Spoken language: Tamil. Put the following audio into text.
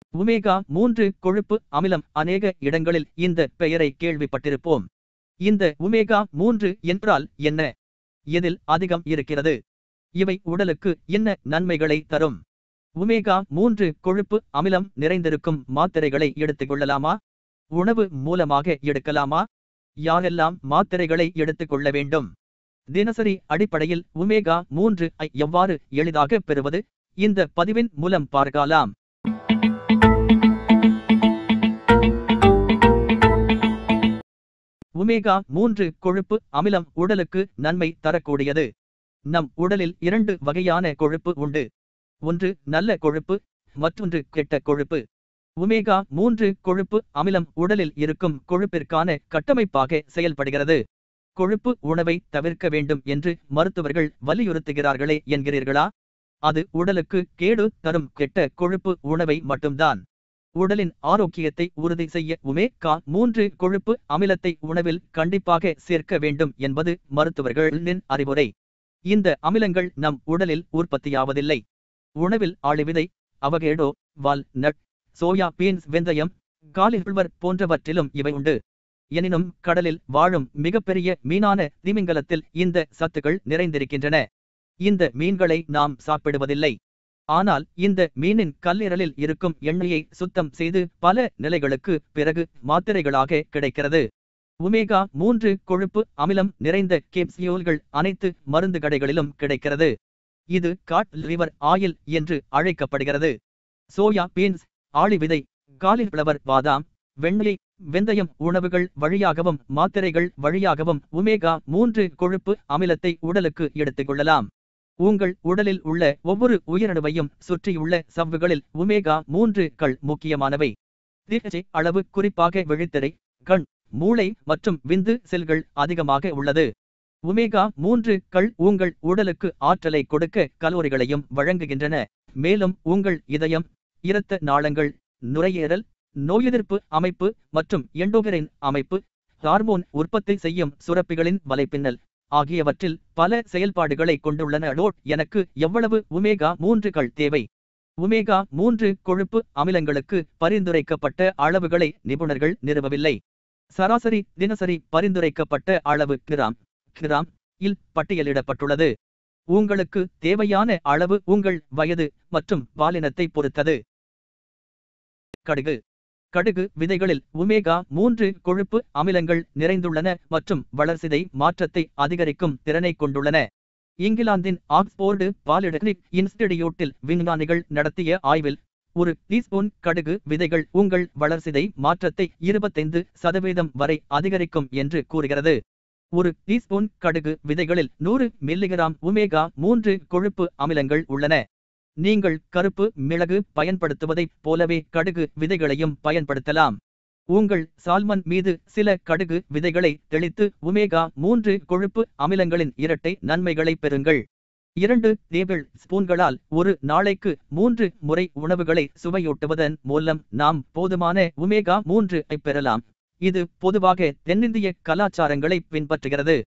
ஒமேகா மூன்று கொழுப்பு அமிலம் அநேக இடங்களில் இந்த பெயரை கேள்விப்பட்டிருப்போம் இந்த ஒமேகா மூன்று என்றால் என்ன எதில் அதிகம் இருக்கிறது இவை உடலுக்கு என்ன நன்மைகளை தரும் ஒமேகா மூன்று கொழுப்பு அமிலம் நிறைந்திருக்கும் மாத்திரைகளை எடுத்துக் கொள்ளலாமா உணவு மூலமாக எடுக்கலாமா யாரெல்லாம் மாத்திரைகளை எடுத்துக் கொள்ள வேண்டும் தினசரி அடிப்படையில் ஒமேகா மூன்று ஐ எவ்வாறு எளிதாக பெறுவது இந்த பதிவின் மூலம் பார்க்கலாம் ஒமேகா மூன்று கொழுப்பு அமிலம் உடலுக்கு நன்மை தரக்கூடியது நம் உடலில் இரண்டு வகையான கொழுப்பு உண்டு ஒன்று நல்ல கொழுப்பு மற்றொன்று கெட்ட கொழுப்பு ஒமேகா மூன்று கொழுப்பு அமிலம் உடலில் இருக்கும் கொழுப்பிற்கான கட்டமைப்பாக செயல்படுகிறது கொழுப்பு உணவை தவிர்க்க வேண்டும் என்று மருத்துவர்கள் வலியுறுத்துகிறார்களே என்கிறீர்களா அது உடலுக்கு கேடு தரும் கெட்ட கொழுப்பு உணவை மட்டும்தான் உடலின் ஆரோக்கியத்தை உறுதி செய்ய உமேகா மூன்று கொழுப்பு அமிலத்தை உணவில் கண்டிப்பாக சேர்க்க வேண்டும் என்பது மருத்துவர்களின் அறிவுரை இந்த அமிலங்கள் நம் உடலில் உற்பத்தியாவதில்லை உணவில் ஆளிவிதை avocado walnut soya beans வெந்தயம் காலிஃபிளவர் போன்றவற்றிலும் இவை உண்டு எனினும் கடலில் வாழும் மிகப்பெரிய மீனான திமிங்கலத்தில் இந்த சத்துக்கள் நிறைந்திருக்கின்றன இந்த மீன்களை நாம் சாப்பிடுவதில்லை ஆனால் இந்த மீனின் கல்லீரலில் இருக்கும் எண்ணெயை சுத்தம் செய்து பல நிலைகளுக்கு பிறகு மாத்திரைகளாக கிடைக்கிறது ஒமேகா மூன்று கொழுப்பு அமிலம் நிறைந்த கேப்சியூல்கள் அனைத்து மருந்து கடைகளிலும் கிடைக்கிறது இது காட் லிவர் ஆயில் என்று அழைக்கப்படுகிறது சோயா பீன்ஸ் ஆளி விதை காலிஃபிளவர் பாதாம் வெண்ணெய் வெந்தயம் உணவுகள் வழியாகவும் மாத்திரைகள் வழியாகவும் ஒமேகா மூன்று கொழுப்பு அமிலத்தை உடலுக்கு எடுத்துக் கொள்ளலாம் உங்கள் உடலில் உள்ள ஒவ்வொரு உயிரணுவையும் சுற்றியுள்ள சவ்வுகளில் ஒமேகா மூன்று கள் முக்கியமானவை திகச்சை அளவு குறிப்பாக விழித்திரை கண் மூளை மற்றும் விந்து செல்கள் அதிகமாக உள்ளது ஒமேகா மூன்று கள் உங்கள் உடலுக்கு ஆற்றலை கொடுக்க கலோரிகளையும் வழங்குகின்றன மேலும் உங்கள் இதயம் இரத்த நாளங்கள் நுரையீரல் நோயெதிர்ப்பு அமைப்பு மற்றும் எண்டோகரின் அமைப்பு ஹார்மோன் உற்பத்தி செய்யும் சுரப்பிகளின் வலைப்பின்னல் ஆகியவற்றில் பல செயல்பாடுகளை கொண்டுள்ளன டோட் எனக்கு எவ்வளவு ஒமேகா மூன்றுகள் தேவை ஒமேகா மூன்று கொழுப்பு அமிலங்களுக்கு பரிந்துரைக்கப்பட்ட அளவுகளை நிபுணர்கள் நிறுவவில்லை சராசரி தினசரி பரிந்துரைக்கப்பட்ட அளவு கிராம் கிராம் இல் பட்டியலிடப்பட்டுள்ளது உங்களுக்கு தேவையான அளவு உங்கள் வயது மற்றும் பாலினத்தை பொறுத்தது கடுகு கடுகு விதைகளில் ஒமேகா மூன்று கொழுப்பு அமிலங்கள் நிறைந்துள்ளன மற்றும் வளர்சிதை மாற்றத்தை அதிகரிக்கும் திறனை கொண்டுள்ளன இங்கிலாந்தின் ஆக்ஸ்போர்டு பாலிடெக்னிக் இன்ஸ்டிடியூட்டில் விஞ்ஞானிகள் நடத்திய ஆய்வில் ஒரு டீஸ்பூன் கடுகு விதைகள் உங்கள் வளர்சிதை மாற்றத்தை இருபத்தைந்து சதவீதம் வரை அதிகரிக்கும் என்று கூறுகிறது ஒரு டீஸ்பூன் கடுகு விதைகளில் நூறு மில்லிகிராம் ஒமேகா மூன்று கொழுப்பு அமிலங்கள் உள்ளன நீங்கள் கருப்பு மிளகு பயன்படுத்துவதைப் போலவே கடுகு விதைகளையும் பயன்படுத்தலாம் உங்கள் சால்மன் மீது சில கடுகு விதைகளை தெளித்து ஒமேகா மூன்று கொழுப்பு அமிலங்களின் இரட்டை நன்மைகளை பெறுங்கள் இரண்டு டேபிள் ஸ்பூன்களால் ஒரு நாளைக்கு மூன்று முறை உணவுகளை சுவையூட்டுவதன் மூலம் நாம் போதுமான ஒமேகா மூன்று ஐ பெறலாம் இது பொதுவாக தென்னிந்திய கலாச்சாரங்களை பின்பற்றுகிறது